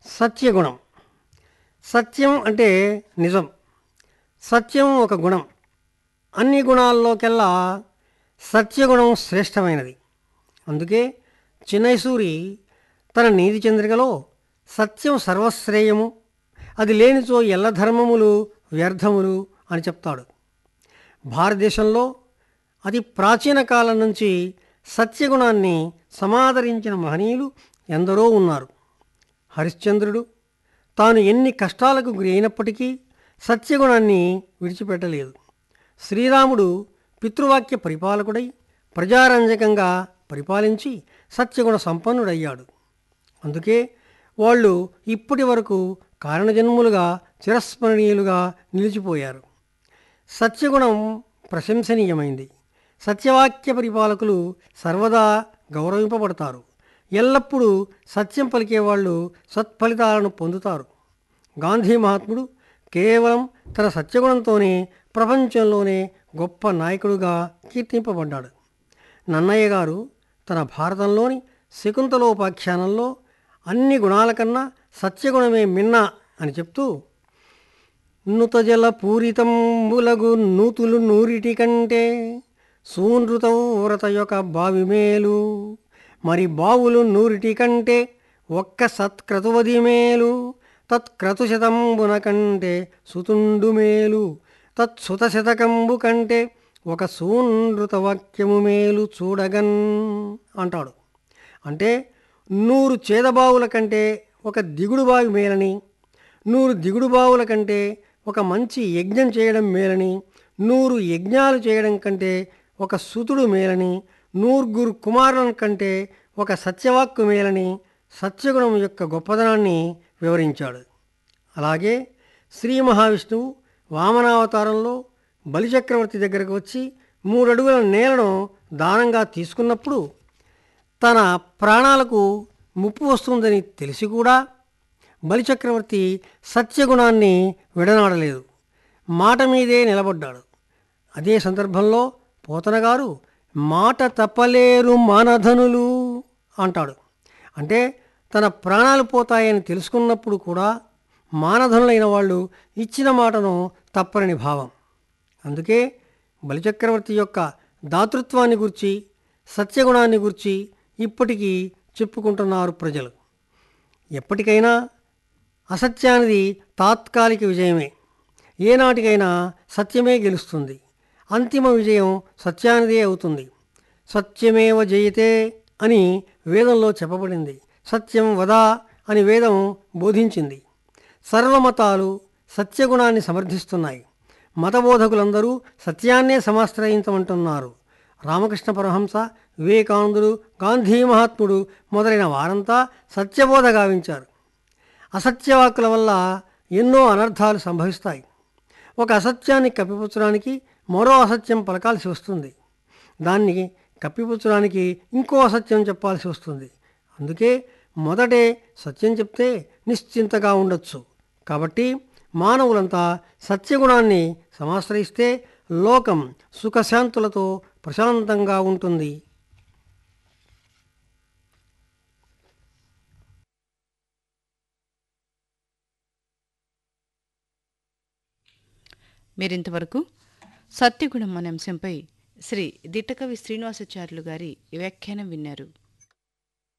సత్యగుణం సత్యం అంటే నిజం సత్యం ఒక గుణం అన్ని గుణాల్లోకెల్లా సత్యగుణం శ్రేష్టమైనది అందుకే చిన్నైసూరి తన నీతి చంద్రికలో సత్యం సర్వశ్రేయము అది లేనిచో ఎల్ల ధర్మములు వ్యర్థములు అని చెప్తాడు భారతదేశంలో అతి ప్రాచీన కాలం నుంచి సత్యగుణాన్ని సమాదరించిన మహనీయులు ఎందరో ఉన్నారు హరిశ్చంద్రుడు తాను ఎన్ని కష్టాలకు గురి అయినప్పటికీ సత్యగుణాన్ని విడిచిపెట్టలేదు శ్రీరాముడు పితృవాక్య పరిపాలకుడై ప్రజారంజకంగా పరిపాలించి సత్యగుణ సంపన్నుడయ్యాడు అందుకే వాళ్ళు ఇప్పటి వరకు కారణజన్ములుగా చిరస్మరణీయులుగా నిలిచిపోయారు సత్యగుణం ప్రశంసనీయమైంది సత్యవాక్య పరిపాలకులు సర్వదా గౌరవింపబడతారు ఎల్లప్పుడూ సత్యం పలికేవాళ్ళు సత్ఫలితాలను పొందుతారు గాంధీ మహాత్ముడు కేవలం తన సత్యగుణంతోనే ప్రపంచంలోనే గొప్ప నాయకుడుగా కీర్తింపబడ్డాడు నన్నయ్య గారు తన భారతంలోని శకుంతలోపాఖ్యానంలో అన్ని గుణాల కన్నా సత్యగుణమే మిన్న అని చెప్తూ నుతజల పూరితంబులగు నూతులు నూరిటి కంటే సూనృతవు వ్రత యొక్క బావి మేలు మరి బావులు నూరిటి కంటే ఒక్క సత్క్రతువది మేలు తత్క్రతుశతంబున కంటే సుతుండు మేలు తత్సుత శతకంబు కంటే ఒక సూనృత వాక్యము మేలు చూడగన్ అంటాడు అంటే నూరు చేదబావుల కంటే ఒక దిగుడు బావి మేలని నూరు దిగుడు బావుల కంటే ఒక మంచి యజ్ఞం చేయడం మేలని నూరు యజ్ఞాలు చేయడం కంటే ఒక సుతుడు మేలని నూరుగురు కుమారుల కంటే ఒక సత్యవాక్కు మేలని సత్యగుణం యొక్క గొప్పదనాన్ని వివరించాడు అలాగే శ్రీ మహావిష్ణువు వామనావతారంలో బలిచక్రవర్తి దగ్గరకు వచ్చి మూడడుగుల నేలను దానంగా తీసుకున్నప్పుడు తన ప్రాణాలకు ముప్పు వస్తుందని తెలిసి కూడా బలిచక్రవర్తి సత్యగుణాన్ని విడనాడలేదు మాట మీదే నిలబడ్డాడు అదే సందర్భంలో పోతన గారు మాట తప్పలేరు మానధనులు అంటాడు అంటే తన ప్రాణాలు పోతాయని తెలుసుకున్నప్పుడు కూడా మానధనులైన వాళ్ళు ఇచ్చిన మాటను తప్పరని భావం అందుకే బలిచక్రవర్తి యొక్క దాతృత్వాన్ని గురించి సత్యగుణాన్ని గురించి ఇప్పటికీ చెప్పుకుంటున్నారు ప్రజలు ఎప్పటికైనా అసత్యానిది తాత్కాలిక విజయమే ఏనాటికైనా సత్యమే గెలుస్తుంది అంతిమ విజయం సత్యానిదే అవుతుంది సత్యమేవ జయతే అని వేదంలో చెప్పబడింది సత్యం వదా అని వేదం బోధించింది సర్వమతాలు సత్యగుణాన్ని సమర్థిస్తున్నాయి మతబోధకులందరూ సత్యాన్నే సమాశ్రయించమంటున్నారు రామకృష్ణ పరమహంస వివేకానందుడు గాంధీ మహాత్ముడు మొదలైన వారంతా సత్యబోధ గావించారు అసత్యవాక్కుల వల్ల ఎన్నో అనర్థాలు సంభవిస్తాయి ఒక అసత్యాన్ని కప్పిపుచ్చడానికి మరో అసత్యం పలకాల్సి వస్తుంది దాన్ని కప్పిపుచ్చడానికి ఇంకో అసత్యం చెప్పాల్సి వస్తుంది అందుకే మొదటే సత్యం చెప్తే నిశ్చింతగా ఉండొచ్చు కాబట్టి మానవులంతా సత్యగుణాన్ని సమాశ్రయిస్తే లోకం సుఖశాంతులతో ప్రశాంతంగా ఉంటుంది మీరింతవరకు సత్యగుణం అనే అంశంపై శ్రీ దిట్టకవి శ్రీనివాసాచార్యులు గారి వ్యాఖ్యానం విన్నారు